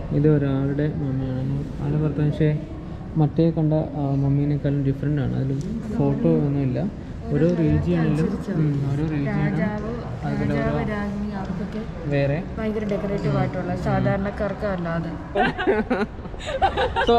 ഇത് ഒരാളുടെ മമ്മിയാണ് ആളെ ഭർത്താവ് പക്ഷേ മറ്റേ കണ്ട ആ, മമ്മീനേക്കാളും ഡിഫറെൻ്റ് ആണ് അതിൽ ഫോട്ടോ ഒന്നുമില്ല ഓരോ റീജിയണിലും ഓരോ റീജിയണിലും രാജാവ് അതുപോലെ രാജാവ് ഓരോ രാജ്ഞി അവർക്കൊക്കെ വേറെ ഭയങ്കര ഡെക്കറേറ്റീവ് ആയിട്ടുള്ള സാധാരണക്കാർക്ക് അല്ലാതെ so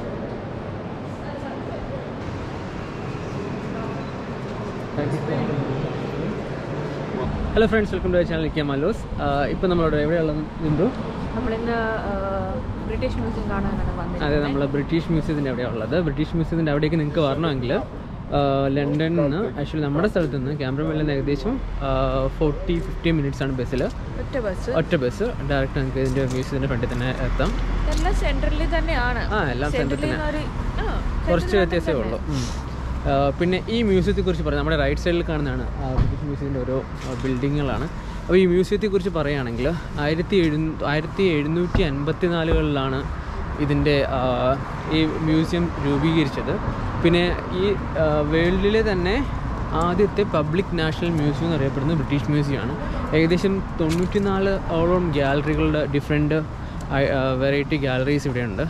hello friends welcome to channel കെ മലോസ് ഇപ്പം നമ്മളോട് എവിടെയുള്ളത് നിന്നു നമ്മളിന്ന് ബ്രിട്ടീഷ് മ്യൂസിയം കാണാനാണ് വന്നത് അതെ നമ്മൾ ബ്രിട്ടീഷ് മ്യൂസിയത്തിൻ്റെ അവിടെയാണ് ഉള്ളത് ബ്രിട്ടീഷ് മ്യൂസിയത്തിൻ്റെ അവിടേക്ക് നിങ്ങൾക്ക് വരണമെങ്കിൽ ലണ്ടനിൽ നിന്ന് ആക്ച്വലി നമ്മുടെ സ്ഥലത്ത് നിന്ന് ക്യാമറമേലിൽ നിന്ന് ഏകദേശം ഫോർട്ടി ഫിഫ്റ്റി മിനിറ്റ്സ് ആണ് ബസ്സിൽ ഒറ്റ ബസ് ഒറ്റ ബസ് ഡയറക്റ്റ് നിങ്ങൾക്ക് ഇതിൻ്റെ മ്യൂസിയത്തിൻ്റെ ഫ്രണ്ടിൽ തന്നെ എത്താം എല്ലാം സെൻട്രലിൽ തന്നെയാണ് ആ എല്ലാം സെൻറ്ററിൽ സെൻട്രലിൽ തന്നെ നിന്ന് ഒരു ആ, കുറച്ച് വ്യത്യാസമേ ഉള്ളൂ ഉം. ആ, പിന്നെ ഈ മ്യൂസിയത്തെക്കുറിച്ച് പറയാം നമ്മുടെ റൈറ്റ് സൈഡിൽ കാണുന്നതാണ് ആ ബ്രിട്ടീഷ് മ്യൂസിയത്തിൻ്റെ ഓരോ ബിൽഡിങ്ങുകളാണ് അപ്പോൾ ഈ മ്യൂസിയത്തെക്കുറിച്ച് പറയുകയാണെങ്കിൽ ആയിരത്തി എഴു ആയിരത്തി എഴുന്നൂറ്റി അൻപത്തി നാലുകളിലാണ് ഇതിൻ്റെ ആ, ഈ മ്യൂസിയം രൂപീകരിച്ചത് പിന്നെ ഈ വേൾഡിലെ തന്നെ ആദ്യത്തെ പബ്ലിക് നാഷണൽ മ്യൂസിയം എന്ന് അറിയപ്പെടുന്നത് ബ്രിട്ടീഷ് മ്യൂസിയമാണ് ഏകദേശം തൊണ്ണൂറ്റി നാല് ഓളം ഗ്യാലറികളുടെ ഡിഫറെൻറ്റ് വെറൈറ്റി ഗാലറീസ് ഇവിടെയുണ്ട്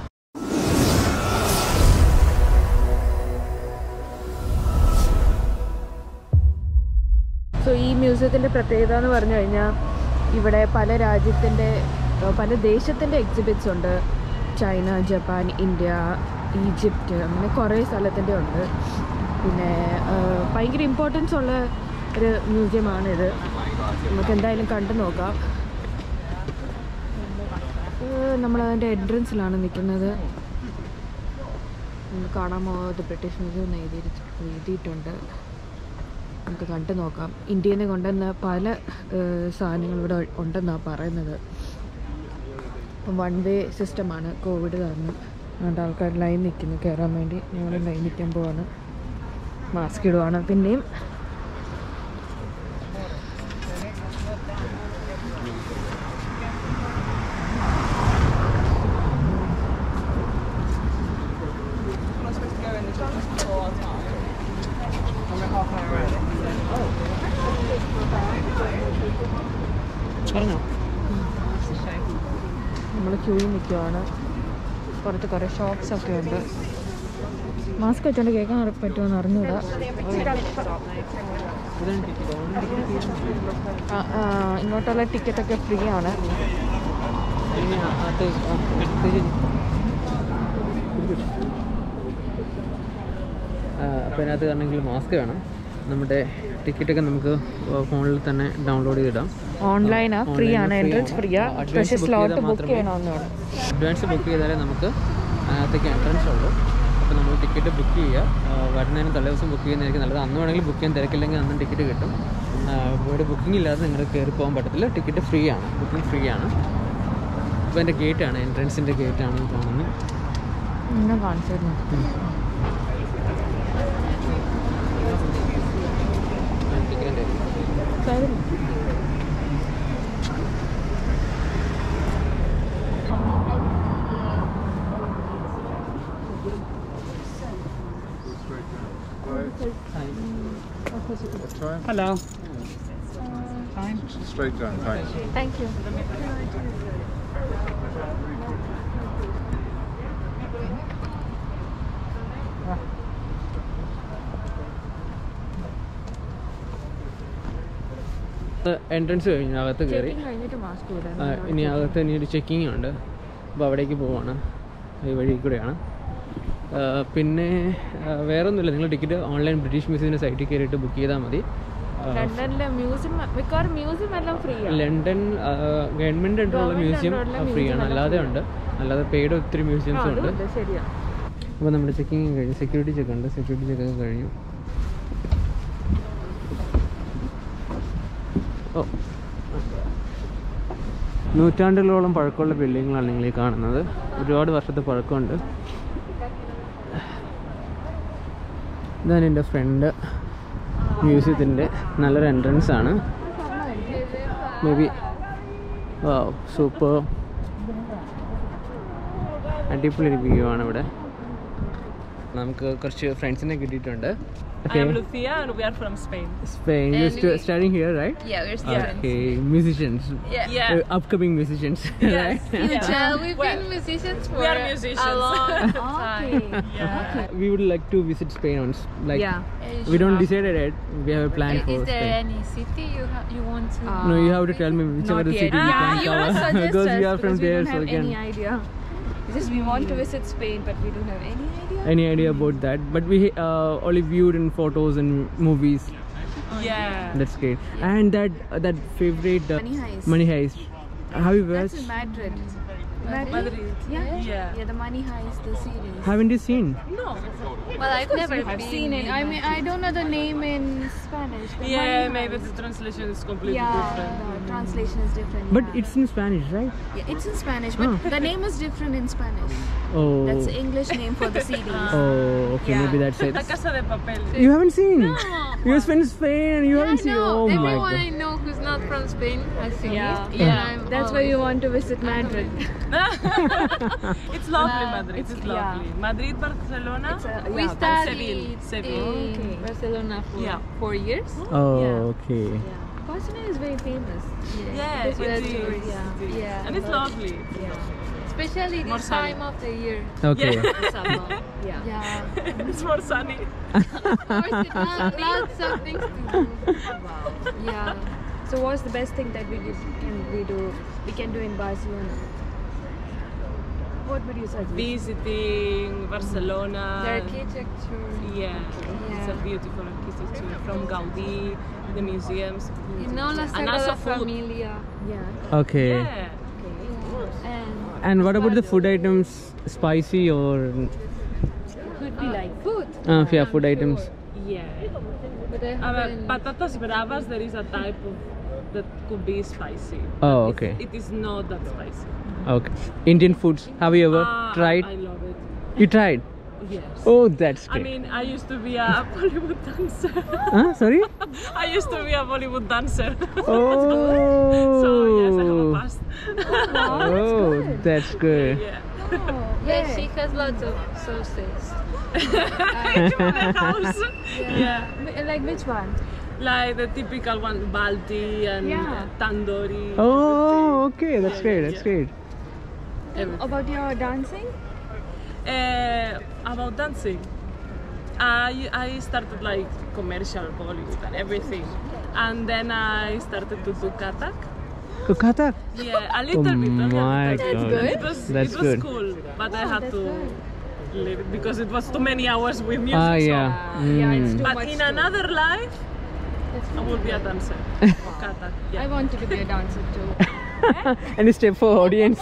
സോ ഈ മ്യൂസിയത്തിൻ്റെ പ്രത്യേകത എന്ന് പറഞ്ഞു കഴിഞ്ഞാൽ ഇവിടെ പല രാജ്യത്തിൻ്റെ ഏഹ് പല ദേശത്തിൻ്റെ എക്സിബിറ്റ്സ് ഉണ്ട് ചൈന ജപ്പാൻ ഇന്ത്യ ഈജിപ്റ്റ് അങ്ങനെ കുറേ സ്ഥലത്തിൻ്റെ ഉണ്ട് പിന്നെ ഏഹ് ഭയങ്കര ഇമ്പോർട്ടൻസ് ഉള്ള ഒരു മ്യൂസിയമാണിത് നമുക്ക് എന്തായാലും കണ്ടു നോക്കാം നമ്മൾ അതിൻ്റെ എൻട്രൻസിലാണ് നിൽക്കുന്നത് നമുക്ക് കാണാമോ ഇത് ബ്രിട്ടീഷ് മ്യൂസിയം എന്ന് എഴുതി എഴുതിയിട്ടുണ്ട് നമുക്ക് കണ്ടു നോക്കാം ഇന്ത്യയിൽ നിന്ന് കൊണ്ടുവന്ന പല ഏഹ്, സാധനങ്ങളും ഇവിടെ ഉണ്ടെന്നാണ് പറയുന്നത് ഇപ്പം വൺ വേ സിസ്റ്റമാണ് കോവിഡ് കാരണം അതുകൊണ്ട് ആൾക്കാർ ലൈൻ നിൽക്കുന്നു കയറാൻ വേണ്ടി ഞങ്ങൾ ലൈൻ നിൽക്കാൻ പോവാണ് മാസ്ക് ഇടുവാണ് പിന്നെയും പറഞ്ഞോ നമ്മൾ ക്യൂയിൽ നിൽക്കുവാണ് പുറത്ത് കുറേ ഷോപ്സ് ഒക്കെ ഉണ്ട് മാസ്ക് വെച്ചോണ്ട് കേൾക്കാൻ അറി- പറ്റുമോന്ന് അറിഞ്ഞൂടാ ആ, ആ, ഇങ്ങോട്ടുള്ള ടിക്കറ്റൊക്കെ ഫ്രീ ആണ് അപ്പോൾ അതിനകത്ത് കാരണമെങ്കിൽ മാസ്ക് വേണം നമ്മുടെ ടിക്കറ്റൊക്കെ നമുക്ക് ഫോണിൽ തന്നെ ഡൗൺലോഡ് ചെയ്തിടാം ഓൺലൈനാ ഫ്രീ Online ആണ് free എൻട്രൻസ് ആണ്. ഫ്രീ ആ Advance പക്ഷേ book സ്ലോട്ട് ചെയ്താൽ ബുക്ക് മാത്രമേ- ചെയ്യണമെന്നാണ് അഡ്വാൻസ് ബുക്ക് ചെയ്താലേ നമുക്ക് അതിനകത്തേക്ക് എൻട്രൻസ് ഉള്ളൂ അപ്പോൾ നമ്മൾ ടിക്കറ്റ് ബുക്ക് ചെയ്യുക ആ, വരുന്നതിന് തലേ ദിവസം ബുക്ക് ചെയ്യുന്നതായിരിക്കും നല്ലത് അന്ന് വേണമെങ്കിൽ ബുക്ക് ചെയ്യാൻ തിരക്കില്ലെങ്കിൽ അന്ന് ടിക്കറ്റ് കിട്ടും ആ, ഇവിടെ ബുക്കിംഗ് ഇല്ലാതെ നിങ്ങൾക്ക് കയറി പോകാൻ പറ്റത്തില്ല ടിക്കറ്റ് ഫ്രീ ആണ് ബുക്കിംഗ് ഫ്രീ ആണ് ഇപ്പോൾ എൻ്റെ ഗേറ്റാണ് എൻട്രൻസിൻ്റെ ഗേറ്റാണ് കാണുന്നത് ഇന്നും കാണിച്ചിരുന്നു ടിക്കറ്റിൻ്റെ Hello. Fine. Straight down, thanks. Thank you എൻട്രൻസ് കഴിഞ്ഞു അകത്ത് കയറി കഴിഞ്ഞിട്ട് മാസ്ക് ആ, ഇടാൻ ഇനി അകത്ത് ഇനി ഒരു ചെക്കിങ് ഉണ്ട് അപ്പോൾ അവിടേക്ക് പോവാണ് ഈ വഴി കൂടെയാണ് ആ, പിന്നെ ആ, വേറെ ഒന്നുമില്ല നിങ്ങൾ ടിക്കറ്റ് ഓൺലൈൻ ബ്രിട്ടീഷ് മ്യൂസിയത്തിൻ്റെ സൈറ്റിൽ കയറിയിട്ട് ബുക്ക് ചെയ്താൽ മതി ആ, ലണ്ടനിലെ മ്യൂസിയം മിക്കവാറും മ്യൂസിയം എല്ലാം ഫ്രീ ആണ് ലണ്ടൻ ഗവൺമെൻറ് ആയിട്ടുള്ള Government മ്യൂസിയം ആയിട്ടുള്ള ഫ്രീ ആണ് museum അല്ലാതെ ഉണ്ട് അല്ലാതെ പെയ്ഡ് ഒത്തിരി മ്യൂസിയംസും ഉണ്ട് അതുണ്ട് ശരിയാ അപ്പോൾ നമ്മുടെ ചെക്കിങ് കഴിഞ്ഞു സെക്യൂരിറ്റി ചെക്ക് ഉണ്ട് സെക്യൂരിറ്റി ചെക്ക് ഒക്കെ കഴിഞ്ഞു ഓ നൂറ്റാണ്ടുകളോളം പഴക്കമുള്ള ബിൽഡിങ്ങുകളാണ് നിങ്ങൾ ഈ കാണുന്നത് ഒരുപാട് വർഷത്തെ പഴക്കമുണ്ട് ഇതാണ് എൻ്റെ ഫ്രണ്ട് മ്യൂസിയത്തിൻ്റെ നല്ലൊരു എൻട്രൻസ് ആണ് മേ ബി സൂപ്പർ അടിപൊളി ഒരു വ്യൂ ആണ് ഇവിടെ നമുക്ക് കുറച്ച് ഫ്രണ്ട്സിനെ കിട്ടിയിട്ടുണ്ട് I am Lucia and we are from Spain. Spain you studying here right Yeah, we're students. Okay, musicians. Yeah. Yeah. Uh, upcoming musicians. right? Future. We've Well, been musicians for we are a musicians. long time. Yeah. we would like to visit Spain once. Like Yeah. we don't decided it. We have a plan Is, for is there Spain. any city you ha- you want to? Uh, No, you have to tell me whichever Not the yet. city you Yeah, can you cover suggest because us we are from because we there, don't so have we can any idea. It's just we want to visit Spain, but we don't have any idea. any idea about that. But we uh, only viewed in photos and movies. Yeah. That's great. And that uh, that favorite uh, Money Heist. Money Heist. Have you That's watched? in Madrid. Madrid. Yeah. Yeah. Yeah, the Money Heist, the series. Haven't you seen? No. Well, I've never you have been seen it. in I mean, I don't know the name in Spanish. The Yeah, Money maybe Heist. the translation is completely Yeah, different. the translation is different. But yeah. it's in Spanish, right? yeah, it's in Spanish, but the name is different in Spanish. Oh. That's the English name for the series. Oh, okay. Yeah. Maybe that's it. La Casa de Papel. You haven't seen? You spent Spain and you Yeah, haven't seen? no. Oh my Everyone god. I know who's not from Spain has seen Yeah. it. Yeah. And I'm That's why you always- want to visit Madrid. it's lovely, Uh, Madrid. it's- It's, lovely. Madrid, Barcelona. It's a, We yeah, studied Seville, Seville. in Okay. Barcelona for Yeah. four years. Oh, Yeah. okay. yeah. Barcelona is very famous. Yeah, it for the is. tourists. it is. Yeah. And it's lovely. Yeah. Especially More this sunny. time of the year. Okay. Yeah. Summer. Yeah. Yeah. it's more sunny. of course, it has lots of things to do. Yeah. So what's the best thing that we do, can we do we can do in Barcelona? What would you suggest? Visiting Barcelona. The architecture. Yeah. It's a Yeah. beautiful architecture from Gaudí, the museums. You know La And also Sagrada food. Familia. yeah. Okay. Yeah. And And what about the food items? Spicy or Could be like food. uh, yeah, food items? Yeah. But I Uh, haven't. patatas bravas, there is a type of that could be spicy. Oh, It's- okay. It is not that spicy. Okay. Indian foods. Have you ever Ah, tried? I love it. You tried? Yes. Oh, that's I great. mean, I used to be a Bollywood dancer. huh? Sorry? I used to be a Bollywood dancer. Oh. so yes, I have a past. Oh, that's good. yeah. yeah, she has lots of sauces. In the house. yeah. Wh- like which one? Like the typical one, balti and Yeah. tandoori. Oh, okay. That's Yeah, great. yeah, That's yeah. great. Everything. About your dancing? Uh, about dancing, I I started like commercial Bollywood and everything, and then I started to do katak. Kukata? Yeah, a little Oh bit. only a my little God. bit. It was That's it was good. cool, but I had to leave it because it was too many hours with music. Ah, so- yeah. yeah, it's Mm. too But much in to- another life, I will be a dancer. or katak. I Yeah. wanted to be a dancer too. Any step for audience?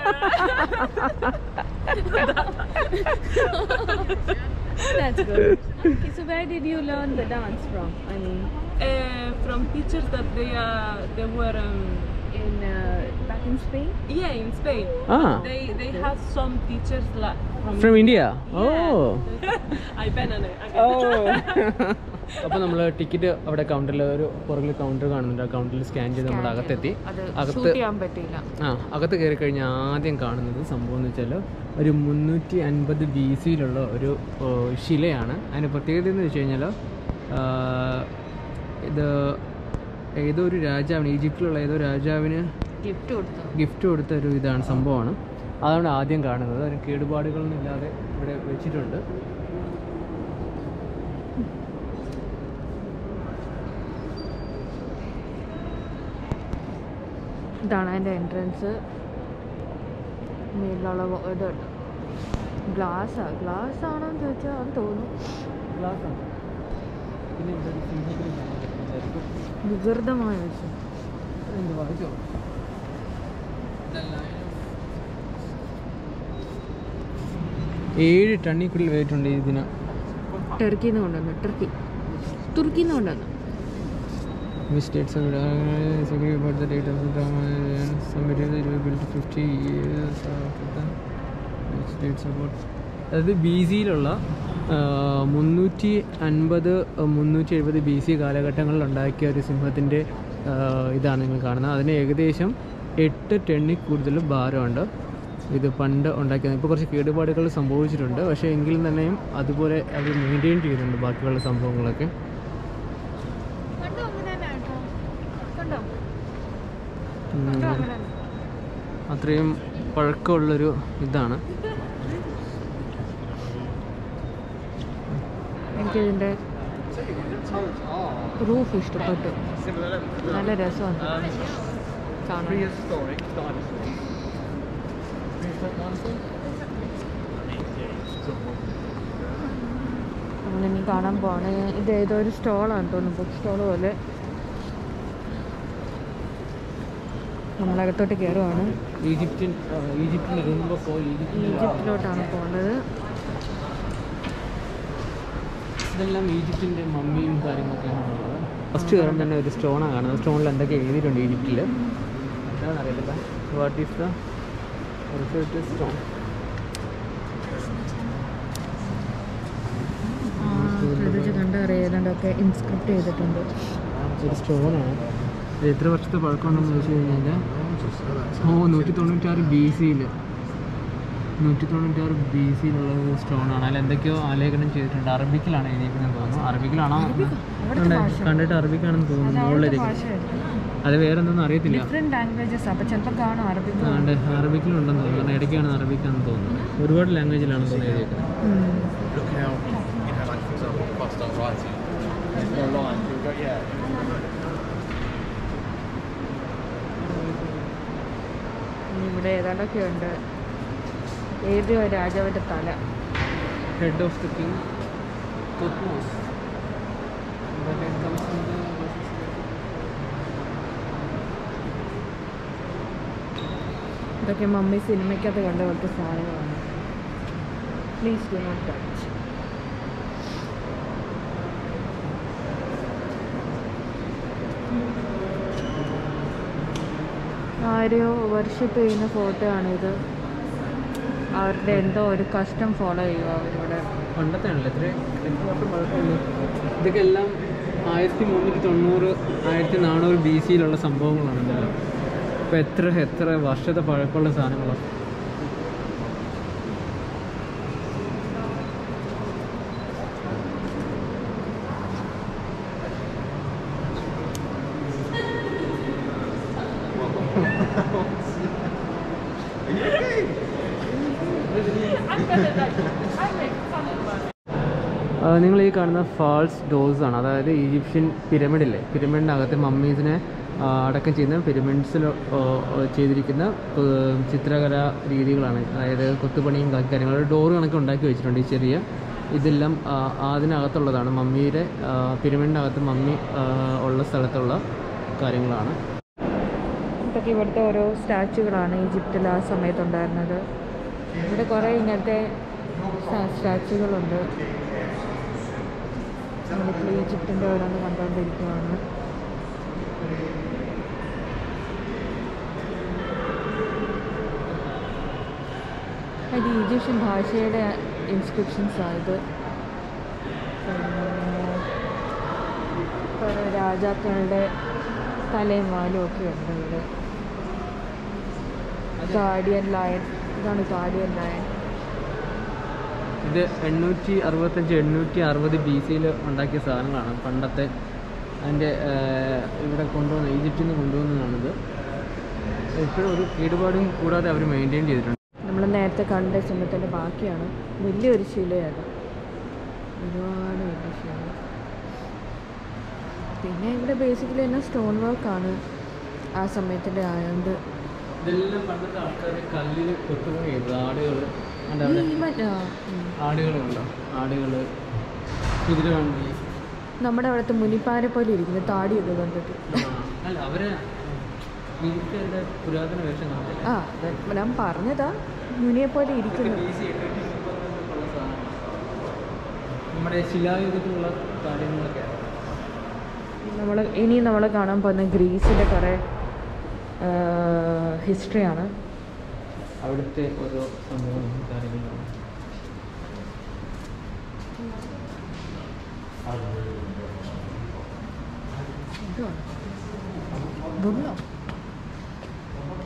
That's good. Okay, so where did you learn the dance from? I mean, Uh, from teachers that they uh, they were um, in uh, back in Spain? yeah in Spain. Ah. They they had some teachers like from, From India? Yeah. Oh. I been on it. അപ്പോൾ നമ്മൾ ticket അവിടെ കൗണ്ടറിൽ ഒരു പുറകിൽ counter കാണുന്നുണ്ട് ആ കൗണ്ടറിൽ scan ചെയ്ത് നമ്മുടെ അകത്തെത്തി അത് അകത്ത് ഷൂട്ട് ചെയ്യാൻ പറ്റിയില്ല ആ അകത്ത് കയറി കഴിഞ്ഞാൽ ആദ്യം കാണുന്നത് സംഭവം എന്ന് വെച്ചാൽ ഒരു മുന്നൂറ്റി അൻപത് ബി സിയിലുള്ള ഒരു ഓ, ശിലയാണ് അതിൻ്റെ പ്രത്യേകത എന്ന് വെച്ച് കഴിഞ്ഞാൽ ഇത് ഏതോ ഒരു രാജാവിന് ഈജിപ്തിലുള്ള ഏതോ രാജാവിന് ഗിഫ്റ്റ് കൊടുത്തു ഗിഫ്റ്റ് കൊടുത്ത ഒരു ഇതാണ് സംഭവമാണ് അതാണ് ആദ്യം കാണുന്നത് അതിന് കേടുപാടുകളൊന്നും ഇല്ലാതെ ഇവിടെ വെച്ചിട്ടുണ്ട് ഇതാണ് അതിൻ്റെ എൻട്രൻസ് മേളിലുള്ള വ- ഇത് ഗ്ലാസ്സാ ഗ്ലാസ് ആണോ എന്ന് ചോദിച്ചാൽ അത് തോന്നുന്നു പിന്നെ ഇവിടെ ഒരു സിംഹത്തിനെ കാണാൻ പറ്റുന്നതായിരിക്കും. വികൃതമായ വെച്ചു എന്ത് വായിച്ചോ ഏഴ് ടണ്ണിൽ കൂടുതൽ വെയിറ്റ് ഉണ്ട് ഇതിന് ടർക്കിന്ന് കൊണ്ടുവന്നു ടർക്കി തുർക്കിന്ന് കൊണ്ടുവന്നു Which states are uh, disagree about the date of the drama and some materials it was built 50 years after the which states about അതായത് ബി സിയിലുള്ള മുന്നൂറ്റി അൻപത് മുന്നൂറ്റി എഴുപത് ബി സി കാലഘട്ടങ്ങളിൽ ഉണ്ടാക്കിയ ഒരു സിംഹത്തിൻ്റെ ഇതാണ് നിങ്ങൾ കാണുന്നത് അതിന് ഏകദേശം എട്ട് ടണ്ണിൽ കൂടുതൽ ഭാരമുണ്ട് ഇത് പണ്ട് ഉണ്ടാക്കിയത് ഇപ്പോൾ കുറച്ച് കേടുപാടുകൾ സംഭവിച്ചിട്ടുണ്ട് പക്ഷേ എങ്കിലും തന്നെയും അതുപോലെ അവർ മെയിൻറ്റെയിൻ ചെയ്തിട്ടുണ്ട് ബാക്കിയുള്ള സംഭവങ്ങളൊക്കെ കണ്ടോ അങ്ങനെ തന്നെ കേട്ടോ കണ്ടോ ഉം. കണ്ടോ അങ്ങനെ തന്നെ അത്രയും പഴക്കമുള്ളൊരു ഇതാണ് എനിക്കിതിൻ്റെ റൂഫ് ഇഷ്ടപ്പെട്ടു നല്ല രസമാണ് കാണാൻ നമ്മളിനി കാണാൻ പോവാണ് ഇത് ഏതോ ഒരു സ്റ്റോളാണ് തോന്നുന്നു ബുക്ക് സ്റ്റോൾ പോലെ നമ്മളകത്തോട്ട് കയറുവാണ് ഈജിപ്ഷ്യൻ ഈജിപ്തിൽ ഇറങ്ങുമ്പോൾ പോയി ഈജിപ്തിൽ ഈജിപ്തിലോട്ടാണ് പോകുന്നത് ഇതെല്ലാം ഈജിപ്തിൻ്റെ മമ്മിയും കാര്യങ്ങളൊക്കെയാണ് ഉള്ളത് ഫസ്റ്റ് കയറുമ്പോൾ തന്നെ ഒരു സ്റ്റോണാണ് കാണുന്നത് സ്റ്റോണിൽ എന്തൊക്കെ എഴുതിയിട്ടുണ്ട് ഈജിപ്തിൽ എന്താണെന്ന് അറിയത്തില്ല what is the result stone ശ്രദ്ധിച്ച് കണ്ടറിയാം ഏതാണ്ടൊക്കെ ഇൻസ്ക്രിപ്റ്റ് ചെയ്തിട്ടുണ്ട് ഒരു സ്റ്റോണാണ് ഇത് എത്ര വർഷത്തെ പഴക്കമുണ്ടെന്ന് ചോദിച്ചു കഴിഞ്ഞാൽ ഓ നൂറ്റി തൊണ്ണൂറ്റാറ് ബി സിയിൽ നൂറ്റി തൊണ്ണൂറ്റാറ് ബി സിയിലുള്ള ഒരു സ്റ്റോണാണ് അതിൽ എന്തൊക്കെയോ ആലേഖനം ചെയ്തിട്ടുണ്ട് അറബിക്കിലാണ് എഴുതിയിരിക്കുന്നത് തോന്നുന്നു അറബിക്കിലാണോ ഉണ്ട്. കണ്ടിട്ട് അറബിക്കാണെന്ന് തോന്നുന്നു മുകളിലിരിക്കും അത് വേറെ എന്തൊന്നും അറിയത്തില്ല ഡിഫറെൻറ്റ് ലാംഗ്വേജസ് അപ്പോൾ ചിലപ്പോൾ കാണും അറബി അതുകൊണ്ട് അറബിക്കിലുണ്ടെന്ന് തോന്നുന്നു കാരണം ഇടയ്ക്കാണ് അറബിക്കാണെന്ന് തോന്നുന്നു ഒരുപാട് ലാംഗ്വേജിലാണ് തോന്നുന്നു എഴുതിയിരിക്കുന്നത് ഇവിടെ ഏതാണ്ടൊക്കെ ഉണ്ട് ഏതോ രാജാവിൻ്റെ തല head of the king Thutmose ഇതൊക്കെ മമ്മി സിനിമയ്ക്കകത്ത് കണ്ട പോലത്തെ സാധനങ്ങളാണ് പ്ലീസ് ഡു നോട്ട് ടച്ച് ആരെയോ വർഷിപ്പ് ചെയ്യുന്ന ഫോട്ടോ ആണിത് അവരുടെ എന്തോ ഒരു കസ്റ്റം ഫോളോ ചെയ്യുക അവരിവിടെ പണ്ടത്തെ ആണല്ലോ എത്ര എത്ര വർഷം പഴക്കമുള്ളൂ ഇതൊക്കെ എല്ലാം ആയിരത്തി മുന്നൂറ്റി തൊണ്ണൂറ് ആയിരത്തി നാനൂറ് ബി സിയിലുള്ള സംഭവങ്ങളാണ് എന്തായാലും ഇപ്പോൾ എത്ര എത്ര വർഷത്തെ പഴക്കമുള്ള സാധനങ്ങളാണ് നിങ്ങൾ ഈ കാണുന്ന ഫാൾസ് ഡോസ് ആണ് അതായത് ഈജിപ്ഷ്യൻ പിരമിഡില്ലേ പിരമിഡിനകത്ത് മമ്മീസിനെ ആ, അടക്കം ചെയ്യുന്ന പിരമിഡ്സിൽ ചെയ്തിരിക്കുന്ന ആ, ചിത്രകല രീതികളാണ് അതായത് കൊത്തുപണിയും ബാക്കി കാര്യങ്ങളും ഡോറ് കണക്ക് ഉണ്ടാക്കി വെച്ചിട്ടുണ്ട് ഈ ചെറിയ ഇതെല്ലാം ആ, അതിനകത്തുള്ളതാണ് മമ്മിയുടെ ആ, പിരമിഡിനകത്ത് മമ്മി ആ, ഉള്ള സ്ഥലത്തുള്ള കാര്യങ്ങളാണ് ഇതൊക്കെ ഇവിടുത്തെ ഓരോ സ്റ്റാച്ചുകളാണ് ഈജിപ്തിൽ ആ സമയത്തുണ്ടായിരുന്നത് ഇവിടെ കുറേ ഇങ്ങനത്തെ സ്റ്റാച്ചുകളുണ്ട് നമ്മളിപ്പോൾ ഈജിപ്തിൻ്റെ ഓരോന്ന് കണ്ടുകൊണ്ടിരിക്കുകയാണ് അത് ഈജിപ്ഷ്യൻ ഭാഷയുടെ ഇൻസ്ക്രിപ്ഷൻസ് ആയത് കുറേ രാജാക്കളുടെ തലയും വാലും ഒക്കെ ഉണ്ട് ഇവിടെ ഗാർഡിയൻ ലയൺ ഇതാണ് ഗാർഡിയൻ ലയൺ ഇത് എണ്ണൂറ്റി അറുപത്തഞ്ച് എണ്ണൂറ്റി അറുപത് ബി സിയിൽ ഉണ്ടാക്കിയ സാധനങ്ങളാണ് പണ്ടത്തെ അതിൻ്റെ ഇവിടെ കൊണ്ടുവന്ന ഈജിപ്തിൽ നിന്ന് കൊണ്ടുവന്നതാണിത് ഇപ്പോഴും ഒരു കേടുപാടും കൂടാതെ അവർ മെയിൻറ്റെയിൻ ചെയ്തിട്ടുണ്ട് നമ്മൾ നേരത്തെ കണ്ട സിംഹത്തിൻ്റെ ബാക്കിയാണ് വലിയൊരു ശിലയാണ് ഒരുപാട് വലിയ ശില പിന്നെ ഇവിടെ ബേസിക്കലി തന്നെ സ്റ്റോൺ വർക്കാണ് ആ സമയത്തിൻ്റെ ആയതുകൊണ്ട് ഇതെല്ലാം പണ്ടത്തെ ആൾക്കാർ കല്ലിൽ കൊത്തുപണി ചെയ്തത് ആടുകൾ അതിൻ്റെ അവിടെ ഈവൻ ആടുകളുണ്ടോ ആടുകൾ കുതിര വണ്ടി നമ്മുടെ അവിടുത്തെ മുനിപ്പാരെ പോലെ ഇരിക്കുന്നു താടിയൊക്കെ കണ്ടിട്ട് അല്ല അവരെ ഈജിപ്തിൻ്റെ പുരാതന വേഷം കാണില്ല ആ അത് ഞാൻ പറഞ്ഞതാ മുനിയെ പോലെ ഇരിക്കുന്നു നമ്മുടെ ശിലായുഗത്തിലുള്ള കാര്യങ്ങളൊക്കെ നമ്മൾ ഇനി നമ്മൾ കാണാൻ പോകുന്ന ഗ്രീസിൻ്റെ കുറേ ഹിസ്റ്ററിയാണ് അവിടുത്തെ ഓരോ സംഭവങ്ങളും കാര്യങ്ങളും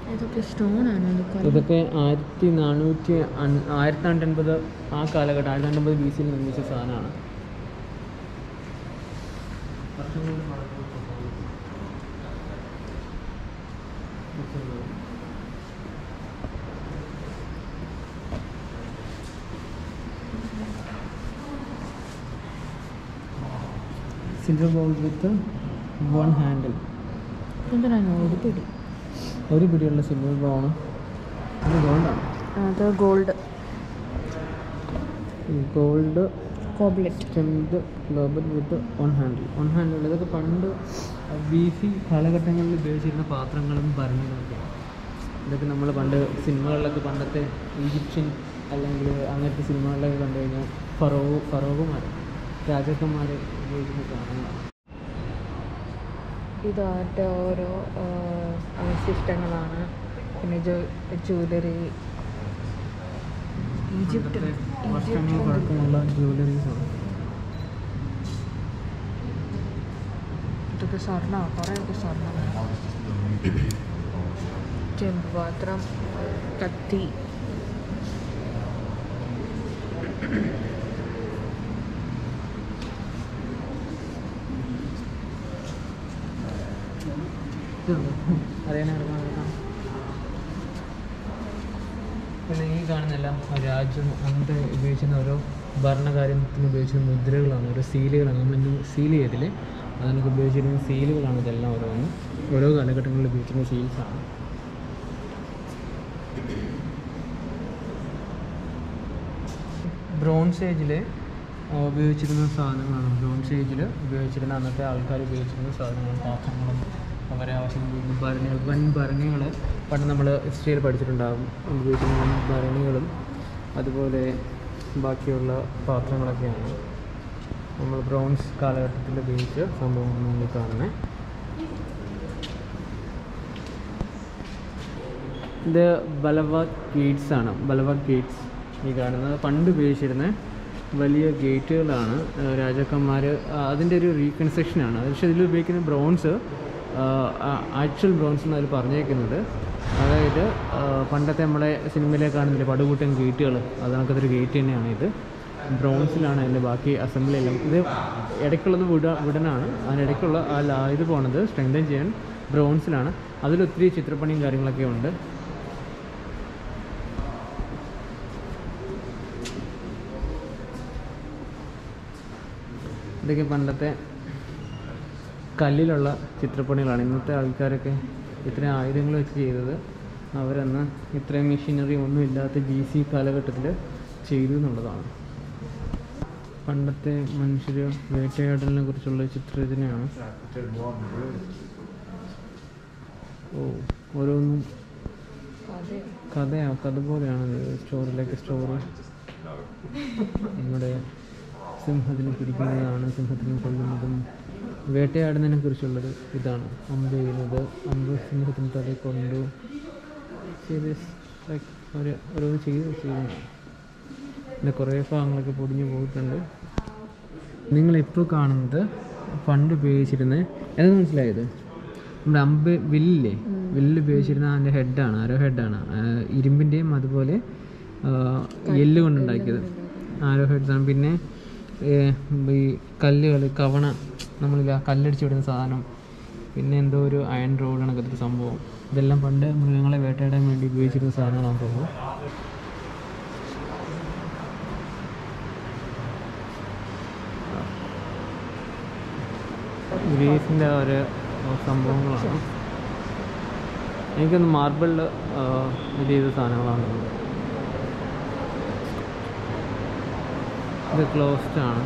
ഇതൊക്കെ സ്റ്റോണാണോ ഇത് ഇതൊക്കെ ആയിരത്തി നാനൂറ്റി അൻ- ആയിരത്തി നാനൂറ്റൻപത് ആ കാലഘട്ടം ആയിരത്തി നാനൂറ്റമ്പത് ബി സിയിൽ നിർമ്മിച്ച സാധനമാണ് silver bowl with one handle എന്തിനാണ് ഒരു പിടി ഒരു പിടിയുള്ള സിൽവർ ബോണ് അത് ഗോൾഡാണ് അത് gold gold goblet stemmed global with one handle one handle ഇതൊക്കെ പണ്ട് ബി സി കാലഘട്ടങ്ങളിൽ ഉപയോഗിച്ചിരുന്ന പാത്രങ്ങളും ഭരണങ്ങളൊക്കെ ഇതൊക്കെ നമ്മൾ പണ്ട് സിനിമകളിലൊക്കെ പണ്ടത്തെ ഈജിപ്ഷ്യൻ അല്ലെങ്കിൽ അങ്ങനത്തെ സിനിമകളിലൊക്കെ കണ്ടു കഴിഞ്ഞാൽ ഫറോവ് ഫറോവുമാർ രാജാക്കന്മാർ ഉപയോഗിക്കുന്ന സാധനങ്ങളാണ് ഇത് അവരുടെ ഓരോ ആ, അവശിഷ്ടങ്ങളാണ് പിന്നെ ജ്വല്ലറി ഈജിപ്റ്റ് വർഷങ്ങൾ പഴക്കമുള്ള ജ്വല്ലറീസാണ് ഇതൊക്കെ സ്വർണ്ണമാണ് കുറേയൊക്കെ സ്വർണ്ണമാണ് ചെമ്പ് പാത്രം കത്തി അറിയാൻ പിന്നെ ഈ കാണുന്നെല്ലാം രാജ്യം അന്ത് ഉപയോഗിച്ചിരുന്ന ഓരോ ഭരണകാര്യത്തിന് ഉപയോഗിച്ചിരുന്ന മുദ്രകളാണ് ഓരോ സീലുകളാണ് നമ്മൾ ഇന്ന് സീൽ ചെയ്തില്ലേ അതിനൊക്കെ ഉപയോഗിച്ചിരുന്ന സീലുകളാണ് ഇതെല്ലാം ഓരോന്നും ഓരോ കാലഘട്ടങ്ങളിൽ ഉപയോഗിച്ചിരുന്ന സീൽസാണ് ബ്രോൺസ് ഏജിൽ ഉപയോഗിച്ചിരുന്ന സാധനങ്ങളാണ് ബ്രോൺസ് ഏജിൽ ഉപയോഗിച്ചിരുന്ന അന്നത്തെ ആൾക്കാർ ഉപയോഗിച്ചിരുന്ന സാധനങ്ങളും പാത്രങ്ങളും അവരെ ആവശ്യം ഭരണികൾ വൻ ഭരണികൾ പണ്ട് നമ്മൾ ഹിസ്റ്ററിയിൽ പഠിച്ചിട്ടുണ്ടാകും ഉപയോഗിക്കുന്ന വൻ ഭരണികളും അതുപോലെ ബാക്കിയുള്ള പാത്രങ്ങളൊക്കെയാണ് നമ്മൾ ബ്രോൺസ് കാലഘട്ടത്തിൽ ഉപയോഗിച്ച സംഭവങ്ങൾ നമ്മൾ കാണുന്നത് ഇത് ബലവാദ് ഗേറ്റ്സ് ആണ് ബലവാദ് ഗേറ്റ്സ് ഈ കാണുന്നത് പണ്ട് ഉപയോഗിച്ചിരുന്ന വലിയ ഗേറ്റുകളാണ് രാജാക്കന്മാർ അതിൻ്റെ ഒരു റീകൺസ്ട്രക്ഷനാണ് പക്ഷേ ഇതിൽ ഉപയോഗിക്കുന്ന ബ്രോൺസ് ആക്ച്വൽ ബ്രോൺസ് എന്ന് അതിൽ പറഞ്ഞേക്കുന്നത് അതായത് ആ, പണ്ടത്തെ നമ്മുടെ സിനിമയിലെ കാണുന്നില്ല പടുകൂട്ടൻ ഗേറ്റുകൾ അതിനകത്തൊരു ഒരു ഗേറ്റ് തന്നെയാണ് ഇത് ബ്രോൺസിലാണ് അതിൻ്റെ ബാക്കി അസംബ്ലി എല്ലാം ഇത് ഇടയ്ക്കുള്ളത് വുഡ വുഡനാണ് അതിനിടയ്ക്കുള്ള ആ ലാ ഇത് പോണത് സ്ട്രെങ്തൻ ചെയ്യാൻ ബ്രോൺസിലാണ് അതിലൊത്തിരി ചിത്രപ്പണിയും കാര്യങ്ങളൊക്കെ ഉണ്ട് ഇതൊക്കെ പണ്ടത്തെ കല്ലിലുള്ള ചിത്രപ്പണികളാണ് ഇന്നത്തെ ആൾക്കാരൊക്കെ ഇത്രയും ആയുധങ്ങൾ വെച്ച് ചെയ്തത് അവരന്ന് ഇത്രയും മെഷീനറി ഒന്നും ഇല്ലാത്ത ബി സി കാലഘട്ടത്തിൽ ചെയ്തു എന്നുള്ളതാണ് പണ്ടത്തെ മനുഷ്യർ വേട്ടയാടലിനെ കുറിച്ചുള്ള ചിത്രരചനയാണ് ഓ ഓരോന്നും കഥയാ കഥ പോലെയാണ് സ്റ്റോറിലേക്ക് സ്റ്റോറി നമ്മുടെ സിംഹത്തിനെ പിടിക്കുന്നതാണ് സിംഹത്തിനെ കൊല്ലുന്നതും വേട്ടയാടുന്നതിനെ കുറിച്ചുള്ളൊരു ഇതാണ് അമ്പ് ചെയ്യുന്നത് അമ്പ് സിംഹത്തിന് തലയിൽ കൊണ്ടു സീരിയസ് ലൈക്ക് ഒരു ഓരോന്ന് ചെയ്ത് ചെയ്യുന്നതാണ് പിന്നെ കുറേ ഭാഗങ്ങളൊക്കെ പൊടിഞ്ഞു പോയിട്ടുണ്ട് നിങ്ങളിപ്പോൾ കാണുന്നത് പണ്ട് ഉപയോഗിച്ചിരുന്ന ഏതാ മനസ്സിലായത് നമ്മുടെ അമ്പ് വില്ലില്ലേ വില്ല് ഉപയോഗിച്ചിരുന്ന അതിൻ്റെ ഹെഡാണ് ആരോ ഹെഡാണ് ഇരുമ്പിൻ്റെയും അതുപോലെ ആ, എല്ല് കൊണ്ടുണ്ടാക്കിയത് ആരോ ഹെഡ്സാണ് പിന്നെ ഏ, ഈ കല്ലുകൾ കവണ നമ്മളില്ല കല്ലടിച്ച് വിടുന്ന സാധനം പിന്നെ എന്തോ ഒരു അയൺ റോഡ് കണക്കത്തെ ഒരു സംഭവം ഇതെല്ലാം പണ്ട് മൃഗങ്ങളെ വേട്ടയാടാൻ വേണ്ടി ഉപയോഗിച്ചിരുന്ന സാധനങ്ങളാണെന്ന് തോന്നുന്നു ഗ്രീസിൻ്റെ ഒരു സംഭവങ്ങളാണ് എനിക്കൊന്ന് മാർബിളിൽ ഇത് ചെയ്ത സാധനങ്ങളാണ് തോന്നുന്നത്. ഇത് ക്ലോസ്ഡ് ആണ്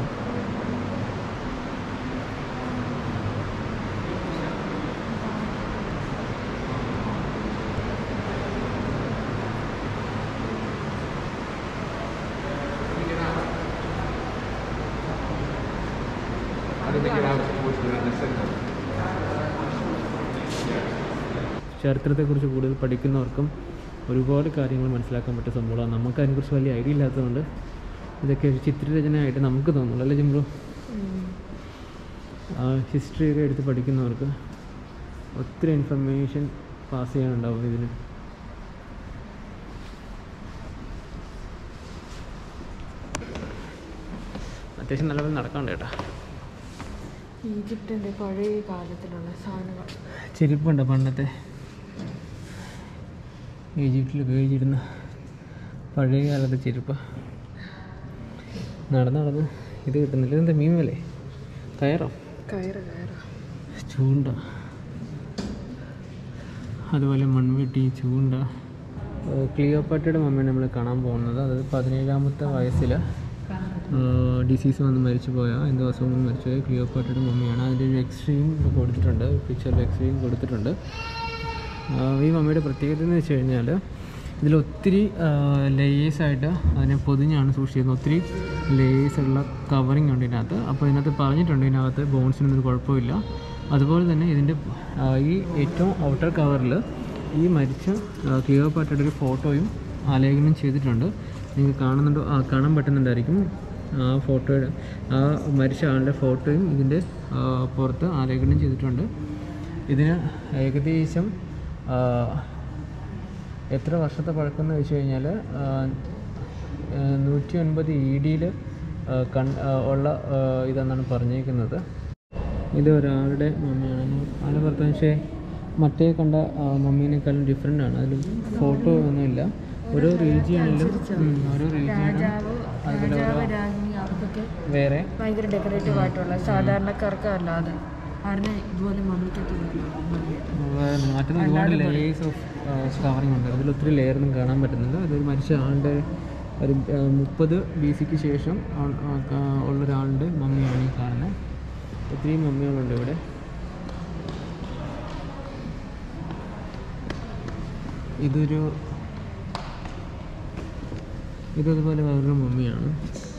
ചരിത്രത്തെക്കുറിച്ച് കൂടുതൽ പഠിക്കുന്നവർക്കും ഒരുപാട് കാര്യങ്ങൾ മനസ്സിലാക്കാൻ പറ്റിയ സംഭവമാണ് നമുക്ക് അതിനെക്കുറിച്ച് വലിയ ഐഡിയ ഇല്ലാത്തതുകൊണ്ട് ഇതൊക്കെ ഒരു ചിത്രരചനയായിട്ട് നമുക്ക് തോന്നുള്ളൂ അല്ലേ ജിംബ്രോ ഹിസ്റ്ററിയൊക്കെ എടുത്ത് പഠിക്കുന്നവർക്ക് ഒത്തിരി ഇൻഫർമേഷൻ പാസ് ചെയ്യാനുണ്ടാവും ഇതിന് അത്യാവശ്യം നല്ലപോലെ നടക്കാണ്ട് കേട്ടോ ഈജിപ്തിൻ്റെ പഴയ കാലത്തിലുള്ള സാധനങ്ങൾ ചെരുപ്പുണ്ട് പണ്ടത്തെ ഈജിപ്തിൽ ഉപയോഗിച്ചിരുന്ന പഴയ കാലത്തെ ചെരുപ്പ് നടന്ന് നടന്ന് ഇത് കിട്ടുന്നില്ല ഇതെന്താ മീമല്ലേ കയറോ കയറ് കയറ് ചൂണ്ട അതുപോലെ മൺവെട്ടി ചൂണ്ട ഏഹ് ക്ലിയോപ്പാറ്റയുടെ മമ്മിയാണ് നമ്മൾ കാണാൻ പോകുന്നത് അതായത് പതിനേഴാമത്തെ വയസ്സിൽ ഡിസീസ് വന്ന് മരിച്ചു പോയ എന്തോ അസുഖം വന്ന് മരിച്ചു പോയ ക്ലിയോപ്പാറ്റയുടെ മമ്മിയാണ് അതിൻ്റെ ഒരു എക്സ്ട്രീം കൊടുത്തിട്ടുണ്ട് പിക്ചറിൽ എക്സ്ട്രീം കൊടുത്തിട്ടുണ്ട് ആഹ് ഈ മമ്മിയുടെ പ്രത്യേകത എന്ന് വെച്ച് കഴിഞ്ഞാൽ ഇതിൽ ഒത്തിരി ലേയേഴ്സായിട്ട് അതിനെ പൊതിഞ്ഞാണ് സൂക്ഷിച്ചിരുന്നത് ഒത്തിരി ലേയേഴ്സ് ഉള്ള കവറിങ് ഉണ്ട് ഇതിനകത്ത് അപ്പോൾ ഇതിനകത്ത് പറഞ്ഞിട്ടുണ്ട് ഇതിനകത്ത് ബോൺസിനൊന്നും ഒരു കുഴപ്പമില്ല അതുപോലെ തന്നെ ഇതിൻ്റെ ആ, ഈ ഏറ്റവും ഔട്ടർ കവറിൽ ഈ മരിച്ച ക്ലിയോപാറ്റയുടെ ഒരു ഫോട്ടോയും ആലേഖനം ചെയ്തിട്ടുണ്ട് നിങ്ങൾക്ക് കാണുന്നുണ്ടോ ആ കാണാൻ പറ്റുന്നുണ്ടായിരിക്കും ആ ഫോട്ടോയുടെ ആ മരിച്ച ആളുടെ ഫോട്ടോയും ഇതിൻ്റെ ആ, പുറത്ത് ആലേഖനം ചെയ്തിട്ടുണ്ട് ഇതിന് ഏകദേശം ആ, എത്ര വർഷത്തെ പഴക്കം എന്ന് വെച്ച് കഴിഞ്ഞാൽ നൂറ്റി ഒൻപത് ഇ ഡിയിൽ കൺ ആ, ഉള്ള ആ, ഇതെന്നാണ് പറഞ്ഞേക്കുന്നത് ഇത് ഒരാളുടെ മമ്മിയാണ് ആളെ പുറത്ത് പക്ഷേ മറ്റേ കണ്ട ആ, മമ്മീനേക്കാളും ഡിഫറെൻ്റ് ആണ് അതിൽ ഫോട്ടോ ഒന്നുമില്ല ഓരോ റീജിയണിലും ഓരോ റീജിയണും രാജാവ് അതുപോലെ രാജാവ് ഓരോ രാജ്ഞി അവർക്കൊക്കെ വേറെ ഭയങ്കര ഡെക്കറേറ്റീവ് ആയിട്ടുള്ള സാധാരണക്കാർക്ക് അല്ലാതെ കാരണം ഇതുപോലെ മമ്മിക്കൊക്കെ മറ്റൊരു ഒരുപാട് ലേയേഴ്സ് ഓഫ് കവറിങ് ഉണ്ട് അതിൽ ഒത്തിരി ലെയർ ഒന്നും കാണാൻ പറ്റുന്നില്ല അതൊരു മരിച്ച ആളുടെ ഒരു മുപ്പത് ബി സിക്ക് ശേഷം ആ- ആ കാ- ഉള്ള ഒരാളുടെ മമ്മിയാണ് ഈ കാണുന്നത് ഒത്തിരി മമ്മികളുണ്ട് ഇവിടെ ഇതൊരു ഇതതുപോലെ വേറൊരു മമ്മിയാണ്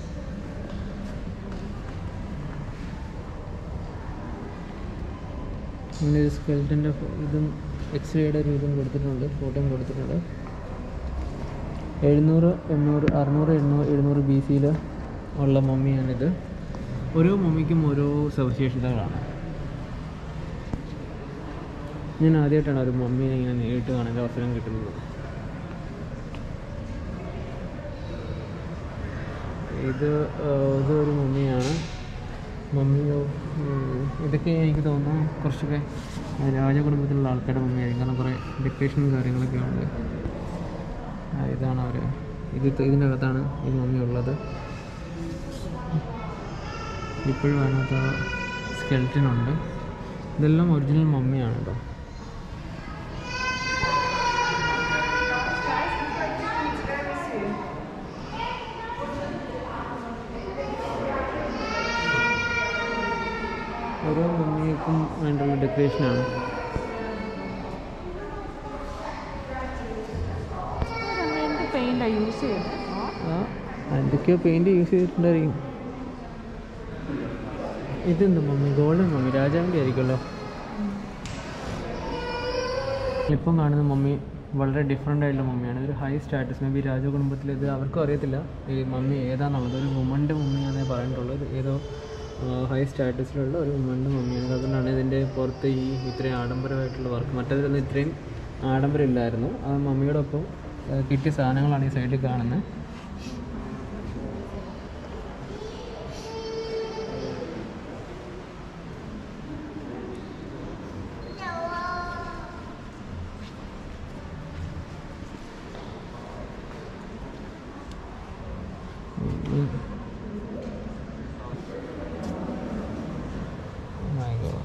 അങ്ങനെ ഒരു സ്കെൽറ്റൻ്റെ ഇതും എക്സ്റേയുടെ ഒരു ഇതും കൊടുത്തിട്ടുണ്ട് ഫോട്ടോയും കൊടുത്തിട്ടുണ്ട് എഴുന്നൂറ് എണ്ണൂറ് അറുന്നൂറ് എണ്ണൂറ് എഴുന്നൂറ് ബി സിയിൽ ഉള്ള മമ്മിയാണിത് ഓരോ മമ്മിക്കും ഓരോ സവിശേഷതകളാണ് ഞാൻ ആദ്യമായിട്ടാണ് ഒരു മമ്മീനെ ഇങ്ങനെ നേരിട്ട് കാണാൻ അവസരം കിട്ടുന്നത് ഇത് ആ, ഇതൊരു മമ്മിയാണ് മമ്മിയോ ഉം, ഇതൊക്കെ എനിക്ക് തോന്നുന്നു കുറച്ചൊക്കെ രാജകുടുംബത്തിലുള്ള ആൾക്കാരുടെ മമ്മിയായിരിക്കും കാരണം കുറേ ഡെക്കറേഷനും കാര്യങ്ങളൊക്കെ ഉണ്ട് ആ, ഇതാണ് അവർ ഇത് ഇതിൻ്റെ അകത്താണ് ഈ മമ്മി ഉള്ളത് ഇപ്പോഴും അതിനകത്ത് സ്കെൽറ്റൻ ഉണ്ട് ഇതെല്ലാം ഒറിജിനൽ മമ്മിയാണ് കേട്ടോ ഓരോ മമ്മിക്കും വേണ്ടുള്ള ഡെക്കറേഷനാണ് എന്ത് പെയിൻ്റാണ് യൂസ് ചെയ്യുന്നത് ആ എന്തൊക്കെയോ പെയിൻറ് യൂസ് ചെയ്തിട്ടുണ്ടായിരിക്കും ഇതെന്താ മമ്മി ഗോൾഡൻ മമ്മി രാജാവിൻ്റെ ആയിരിക്കുമല്ലോ ഇപ്പം കാണുന്ന മമ്മി വളരെ ഡിഫറെൻ്റ് ആയിട്ടുള്ള മമ്മിയാണ് ഇതൊരു ഹൈ സ്റ്റാറ്റസ് മേ ബി രാജകുടുംബത്തിൽ ഇത് അവർക്കും അറിയത്തില്ല ഈ മമ്മി ഏതാണെന്നുള്ളത് ഒരു വുമൻ്റെ മമ്മിയാണെന്നേ പറഞ്ഞിട്ടുള്ളത് ഇത് ഏതോ ഹൈ സ്റ്റാറ്റസിലുള്ള ഒരു വുമൻ്റെ മമ്മിയാണ് അതുകൊണ്ടാണ് ഇതിൻ്റെ പുറത്ത് ഈ ഇത്രയും ആഡംബരമായിട്ടുള്ള വർക്ക് മറ്റേതിലൊന്നും ഇത്രയും ആഡംബരം ഇല്ലായിരുന്നു ആ മമ്മിയോടൊപ്പം ആ, കിട്ടിയ സാധനങ്ങളാണ് ഈ സൈഡിൽ കാണുന്നത് Mm. My God.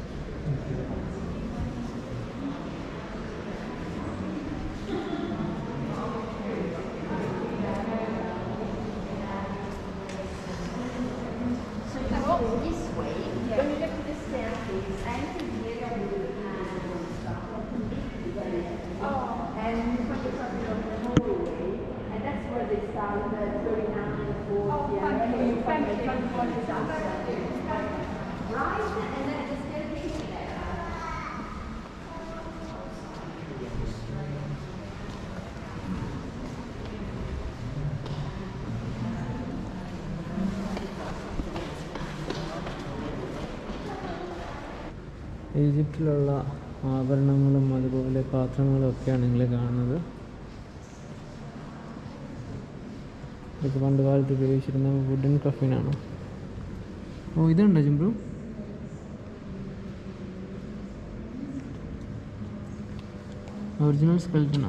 ഈജിപ്തിലുള്ള ആഭരണങ്ങളും അതുപോലെ പാത്രങ്ങളും ഒക്കെയാണ് നിങ്ങൾ കാണുന്നത് ഇത് പണ്ട് കാലത്ത് ഉപയോഗിച്ചിരുന്ന വുഡൻ കഫിനാണ് ഓ ഇതുണ്ടോ ജിംബ്രു ഒറിജിനൽ സ്കെൽറ്റണോ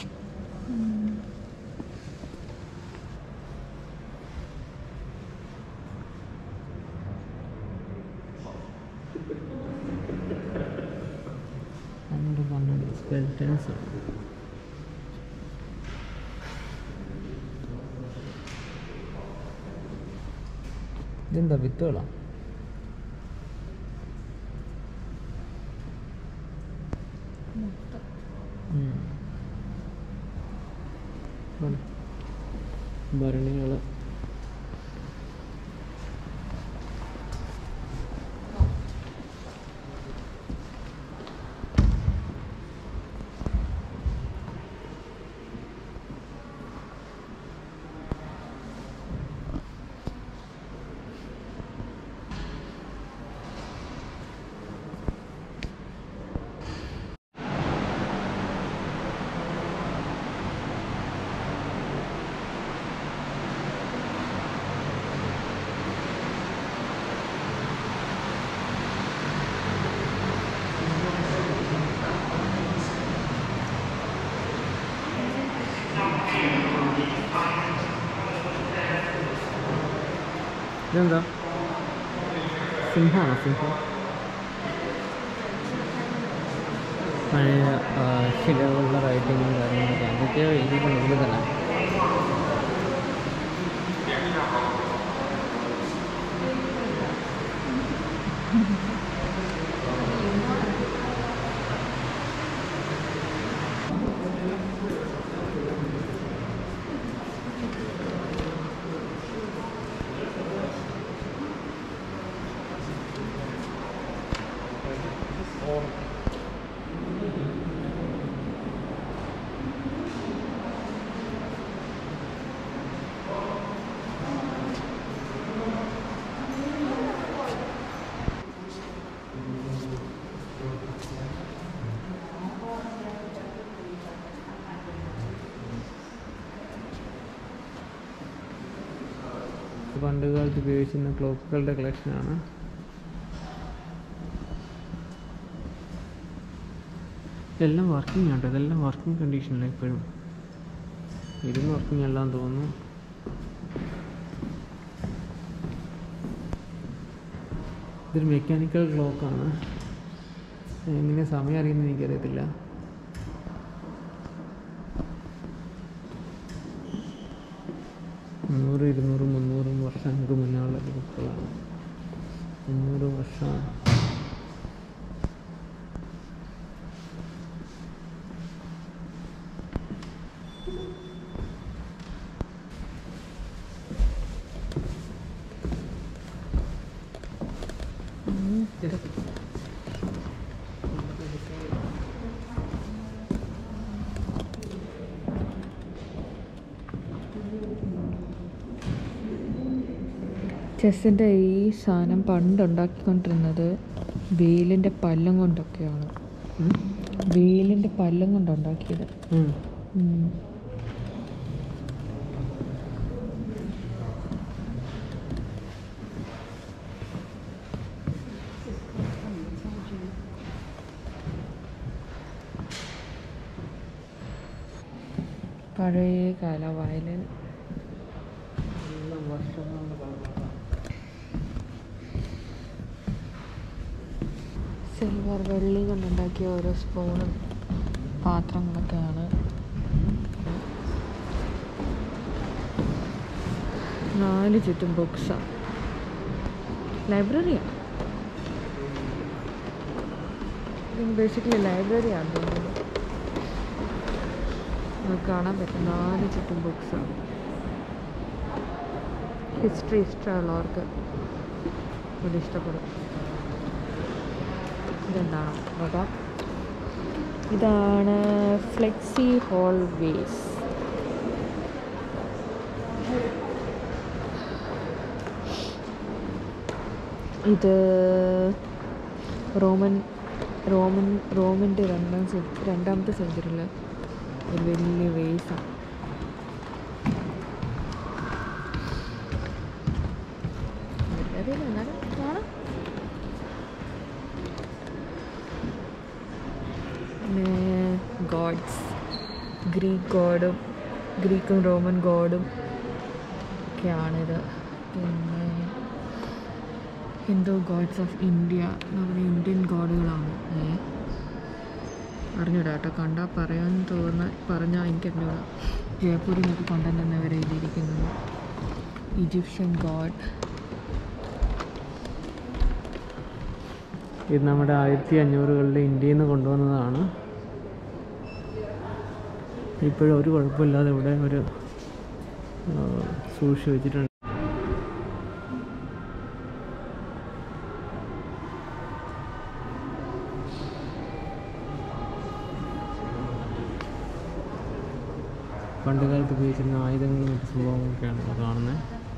പണ്ട് പണ്ട് സ്കെൽറ്റൻസ് ഇതെന്താ വിത്തുകളാ ഭരണികൾ ഇതെന്താ സിംഹമാണോ സിംഹം പഴയ ആ, ശിലകളുള്ള റൈറ്റിങ്ങും കാര്യങ്ങളൊക്കെ എന്തൊക്കെയോ എഴുതിയിട്ടുണ്ട് ഇതിൽ തന്നെ പണ്ട് കാലത്ത് ഉപയോഗിച്ചിരുന്ന ക്ലോക്കുകളുടെ കളക്ഷനാണ് ഇതെല്ലാം വർക്കിംഗ് ആണ് ഇതെല്ലാം വർക്കിംഗ് കണ്ടീഷനിലാണ് ഇപ്പോഴും ഇരുന്ന് വർക്കിംഗ് അല്ലാന്ന് തോന്നുന്നു ഇതൊരു മെക്കാനിക്കൽ ക്ലോക്കാണ് എങ്ങനെ സമയം അറിയുന്നത് എനിക്കറിയത്തില്ല മുന്നൂറ് ഇരുന്നൂറ് മുന്നൂറ് വർഷങ്ങൾക്ക് മുന്നേ ഉള്ള ക്ലോക്കുകളാണ് മുന്നൂറ് വർഷം ചെസ്സിൻ്റെ ഈ സാധനം പണ്ട് ഉണ്ടാക്കിക്കൊണ്ടിരുന്നത് വെയിലിൻ്റെ പല്ലും കൊണ്ടൊക്കെയാണ് വെയിലിൻ്റെ പല്ലും കൊണ്ട് ഉണ്ടാക്കിയത് ഉം. ഉം. പഴയ കാല വയലിൻ എല്ലാം വർഷങ്ങളുടെ പഴക്കമുള്ള സിൽവർ വെള്ളി കൊണ്ടുണ്ടാക്കിയ ഓരോ സ്പൂണും പാത്രങ്ങളൊക്കെയാണ് നാല് ചുറ്റും ബുക്സാണ് ലൈബ്രറിയാണ് ബേസിക്കലി ലൈബ്രറിയാണ് തോന്നുന്നത് നമുക്ക് കാണാൻ പറ്റും നാല് ചുറ്റും ബുക്സാണ് ഹിസ്റ്ററി ഇഷ്ടമുള്ളവർക്ക് ഇത് ഇഷ്ടപ്പെടും ഇതെന്താണ് നോക്കാം ഇതാണ് ഫ്ലെക്സി ഹോൾ വേസ് ഇത് റോമൻ റോമൻ റോമിൻ്റെ രണ്ടാം സെ- രണ്ടാമത്തെ സെഞ്ചുറിയിൽ ഒരു വലിയ വേസാണ് അറിയില്ല എന്നാലും ഗ്രീക്ക് ഗോഡും ഗ്രീക്കും റോമൻ ഗോഡും ഒക്കെയാണിത് പിന്നെ ഹിന്ദു ഗോഡ്സ് ഓഫ് ഇന്ത്യ നമ്മുടെ ഇന്ത്യൻ ഗോഡുകളാണ് ഏ അറിഞ്ഞൂടാ കേട്ടോ കണ്ടാൽ പറയാൻ തോന്നുന്ന പറഞ്ഞാൽ എനിക്കറിഞ്ഞൂടാ ജയപൂരിൽ നിന്നൊക്കെ കൊണ്ടുവന്നവരെ എഴുതിയിരിക്കുന്നത് ഈജിപ്ഷ്യൻ ഗോഡ് ഇത് നമ്മുടെ ആയിരത്തി അഞ്ഞൂറുകളിൽ ഇന്ത്യയിൽ നിന്ന് കൊണ്ടുവന്നതാണ് ഇപ്പോഴും ഒരു കുഴപ്പമില്ലാതെ ഇവിടെ ഒരു ആ, സൂക്ഷിച്ച് വെച്ചിട്ടുണ്ട് പണ്ട് കാലത്ത് ഉപയോഗിച്ചിരുന്ന ആയുധങ്ങളും മറ്റു സംഭവങ്ങളൊക്കെയാണ് ഇപ്പോൾ കാണുന്നത്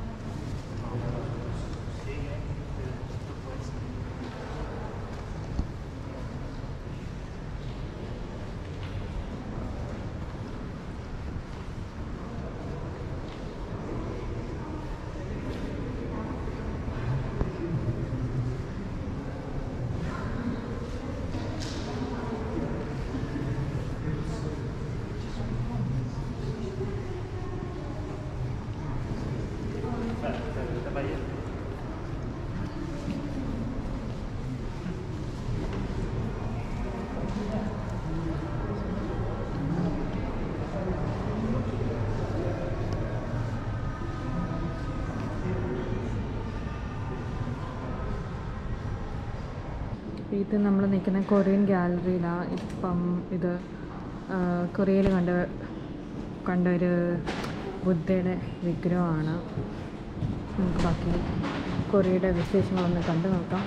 ഇത് നമ്മൾ നിൽക്കുന്ന കൊറിയൻ ഗാലറിയിലാണ് ഇപ്പം ഇത് ആ, കൊറിയയിൽ കണ്ട കണ്ട ഒരു ബുദ്ധയുടെ വിഗ്രഹമാണ് നമുക്ക് ബാക്കി കൊറിയയുടെ വിശേഷങ്ങളൊന്ന് കണ്ടു നോക്കാം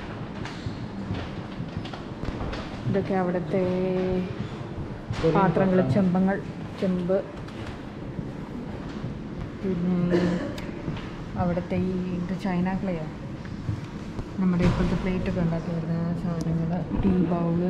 ഇതൊക്കെ അവിടുത്തെ പാത്രങ്ങൾ ചെമ്പങ്ങൾ ചെമ്പ് പിന്നെ അവിടുത്തെ ഈ ഇത് ചൈന ക്ലേയോ നമ്മുടെ ഇപ്പോഴത്തെ പ്ലേറ്റ് ഒക്കെ ഉണ്ടാക്കി വരുന്ന സാധനങ്ങൾ ടീ ബൗള്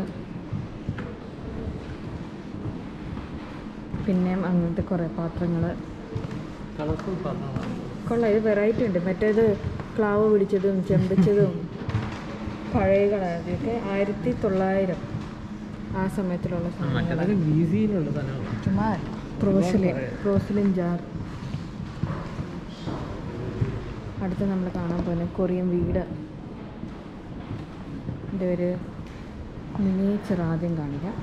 പിന്നെയും അങ്ങനത്തെ കുറേ പാത്രങ്ങൾ കളർഫുൾ പാത്രങ്ങളാണ് കൊള്ളാം ഇത് വെറൈറ്റി ഉണ്ട് മറ്റേത് ക്ലാവ് പിടിച്ചതും ചെമ്പിച്ചതും പഴയകളൊക്കെ ആയിരത്തി തൊള്ളായിരം ആ സമയത്തിലുള്ള സാധനങ്ങൾ മറ്റേതൊക്കെ വീസിയിലുള്ള സാധനങ്ങളാണ് ചുമ്മാ പ്രോസിലിൻ പ്രോസിലിൻ ജാർ അടുത്ത് നമ്മൾ കാണാൻ പോകുന്ന കൊറിയൻ വീട് ഇതിൻ്റെ ഒരു മിനിയേച്ചർ ആദ്യം കാണിക്കാം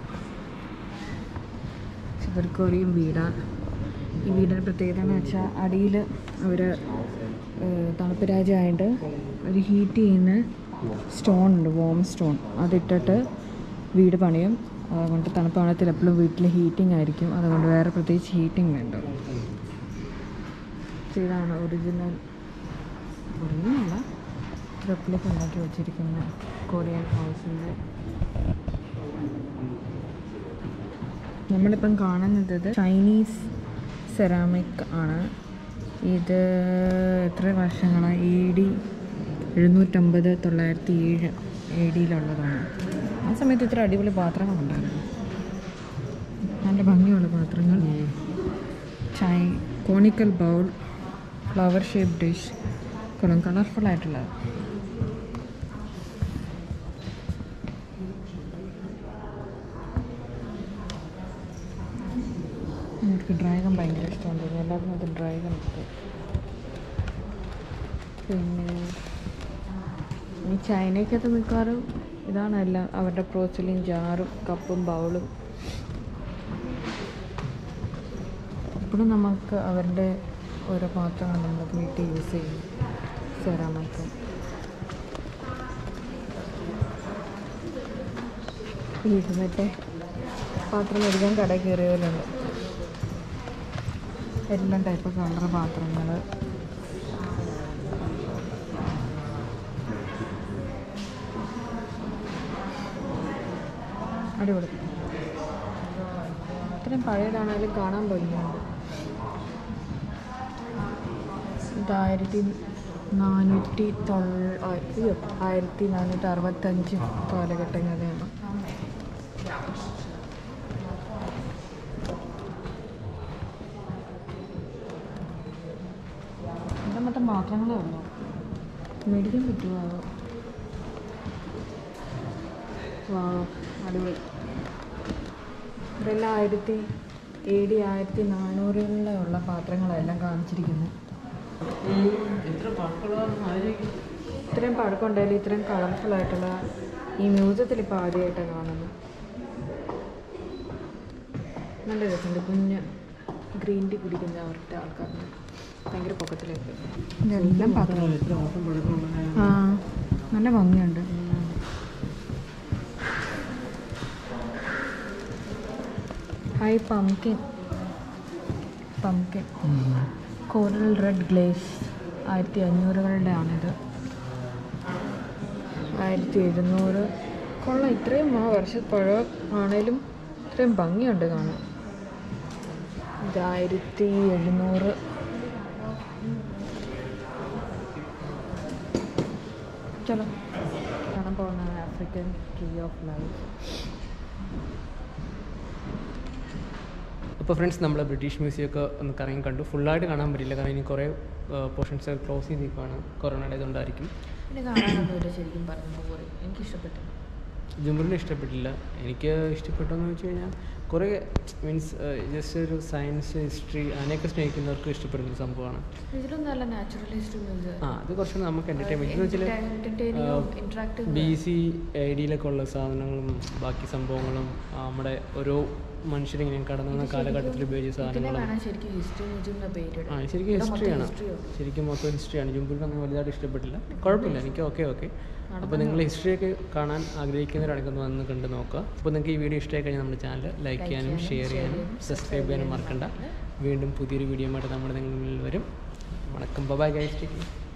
ഇതൊരു കൊറിയൻ വീടാണ് ഈ വീടിൻ്റെ പ്രത്യേകത എന്ന് വെച്ചാൽ അടിയിൽ അവർ തണുപ്പ് രാജ്യമായിട്ട് ഒരു ഹീറ്റ് ചെയ്യുന്ന സ്റ്റോൺ ഉണ്ട് വോം സ്റ്റോൺ അതിട്ടിട്ട് വീട് പണിയും അതുകൊണ്ട് തണുപ്പ് കാലത്തിൽ എപ്പോഴും വീട്ടിൽ ഹീറ്റിംഗ് ആയിരിക്കും അതുകൊണ്ട് വേറെ പ്രത്യേകിച്ച് ഹീറ്റിംഗ് വേണ്ട ഇതാണ് ഒറിജിനൽ ഒറിജിനല്ല റെപ്ലിക്ക ഉണ്ടാക്കി വെച്ചിരിക്കുന്ന കൊറിയൻ ഹൗസിൻ്റെ നമ്മളിപ്പം കാണുന്നത് ഇത് ചൈനീസ് സെറാമിക് ആണ് ഇത് എത്ര വർഷങ്ങളാണ് എ ഡി എഴുന്നൂറ്റമ്പത് തൊള്ളായിരത്തി ഏഴ് എ ഡിയിലുള്ളതാണ് ആ സമയത്ത് ഇത്ര അടിപൊളി പാത്രങ്ങളുണ്ടായിരുന്നു നല്ല ഭംഗിയുള്ള പാത്രങ്ങൾ ചൈ conical bowl flower shape dish കുറേ കളർഫുൾ ആയിട്ടുള്ളത് എനിക്ക് ഡ്രാഗൺ ഭയങ്കര ഇഷ്ടമുണ്ട് എല്ലാവർക്കും അത് ഡ്രാഗൺ ഉണ്ട് പിന്നെ ഈ ചൈനയ്ക്കകത്ത് മിക്കവാറും ഇതാണ് എല്ലാം അവരുടെ പ്രോസിലിൻ ജാറും കപ്പും ബൗളും ഇപ്പോഴും നമുക്ക് അവരുടെ ഓരോ പാത്രങ്ങൾ നമ്മൾ വീട്ടിൽ യൂസ് ചെയ്യും സെറാമൊക്കെ ഇരുന്നിട്ട് പാത്രം മേടിക്കാൻ കടയിൽ കയറിയവരുണ്ട് എല്ലാം ടൈപ്പ് കളർ പാത്രങ്ങൾ അടിപൊളി ഇത്രയും പഴയതാണെങ്കിലും കാണാൻ ഭംഗിയുണ്ട് ഇതായിരത്തി നാനൂറ്റി തൊള്ള അയ്യോ ആയിരത്തി നാനൂറ്റി അറുപത്തഞ്ച് കാലഘട്ടങ്ങളിലാണ് ഇവിടെ മൊത്തം പാത്രങ്ങളേ ഉള്ളൂ മേടിക്കാൻ പറ്റുമോ വാ അടിപൊളി ഇതെല്ലാം ആയിരത്തി എ ഡി ആയിരത്തി നാനൂറിലുള്ള പാത്രങ്ങളെല്ലാം കാണിച്ചിരിക്കുന്നത് എത്ര പഴക്കമുള്ളതാണെന്ന് ആലോചിക്കും ഇത്രയും പഴക്കമുണ്ടായാലും ഇത്രയും കളർഫുൾ ആയിട്ടുള്ള ഈ മ്യൂസിയത്തിൽ ഇപ്പോൾ ആദ്യമായിട്ടാണ് കാണുന്നത് നല്ല രസമുണ്ട് കുഞ്ഞ് ഗ്രീൻ ടീ കുടിക്കുന്ന അവരുടെ ആൾക്കാരുണ്ട് ഭയങ്കര പൊക്കത്തിലേക്ക് ഇതെല്ലാം പാത്രം എത്ര വർഷം പഴക്കമുള്ള ആ നല്ല ഭംഗിയുണ്ട് hi pumpkin pumpkin coral red glaze ആയിരത്തി അഞ്ഞൂറുകളുടെ ആണിത് ആയിരത്തി എഴുന്നൂറ് കൊള്ളാം ഇത്രയും ആ വർഷ പഴം ആണേലും ഇത്രയും ഭംഗിയുണ്ട് കാണാൻ ഇത് ആയിരത്തി എഴുന്നൂറ് ചലോ കാണാൻ പോകുന്ന ആഫ്രിക്കൻ ട്രീ ഓഫ് ലൈഫ് അപ്പോൾ ഫ്രണ്ട്സ് നമ്മൾ ബ്രിട്ടീഷ് മ്യൂസിയം ഒക്കെ ഒന്ന് കറങ്ങി കണ്ടു ഫുള്ളായിട്ട് കാണാൻ പറ്റില്ല കാരണം ഇനി കുറേ പോർഷൻസ് ക്ലോസ് ചെയ്തിരിക്കുകയാണ് കൊറോണയുടെ ഇതുകൊണ്ടായിരിക്കും പിന്നെ കാണാനൊന്നുമില്ല ശരിക്കും പറഞ്ഞ പോലെ എനിക്ക് ഇഷ്ടപ്പെട്ടു ജുംബറിനെ ഇഷ്ടപ്പെട്ടില്ല എനിക്ക് ഇഷ്ടപ്പെട്ടെന്ന് വെച്ച് കഴിഞ്ഞാൽ കുറേ മീൻസ് ജസ്റ്റ് ഒരു സയൻസ് ഹിസ്റ്ററി അതിനെയൊക്കെ സ്നേഹിക്കുന്നവർക്ക് ഇഷ്ടപ്പെടുന്ന ഒരു സംഭവമാണ് ഇതിലും നല്ല നാച്ചുറലിസ്റ്റ് മ്യൂസിയം ആ അത് കുറച്ചുകൂടെ നമുക്ക് എൻ്റർടൈൻമെൻറ്റ് എന്ന് Entertaining ഉം വെച്ചാൽ interactive ബി സി ഐ ഡിയിലൊക്കെ ഉള്ള സാധനങ്ങളും ബാക്കി സംഭവങ്ങളും ആ, നമ്മുടെ ഓരോ മനുഷ്യരിങ്ങനെ കടന്നു വന്ന കാലഘട്ടത്തിൽ ഉപയോഗിച്ച ഇതിനെ സാധനങ്ങളും വേണം ശരിക്കും ഹിസ്റ്ററി മ്യൂസിയം എന്ന പേര് ആ ശരിക്കും ഹിസ്റ്ററിയാണ് ശരിക്കും മൊത്തം ഹിസ്റ്ററിയാണ് ജുംബുർക്ക് അങ്ങനെ വലുതായിട്ട് ഇഷ്ടപ്പെട്ടില്ല കുഴപ്പമില്ല എനിക്ക് ഓക്കെ ഓക്കെ അപ്പോൾ നിങ്ങൾ ഹിസ്റ്ററിയൊക്കെ കാണാൻ ആഗ്രഹിക്കുന്നവരാണെങ്കിൽ ഒന്ന് വന്ന് കണ്ട് നോക്കുക അപ്പോൾ നിങ്ങൾക്ക് ഈ വീഡിയോ ഇഷ്ടമായി കഴിഞ്ഞാൽ നമ്മുടെ ചാനൽ ലൈക്ക് ചെയ്യാനും ഷെയർ ചെയ്യാനും സബ്സ്ക്രൈബ് ചെയ്യാനും മറക്കണ്ട വീണ്ടും പുതിയൊരു വീഡിയോ ആയിട്ട് നമ്മൾ നിങ്ങളിൽ വരും വണക്കം ബൈ ഗൈസ്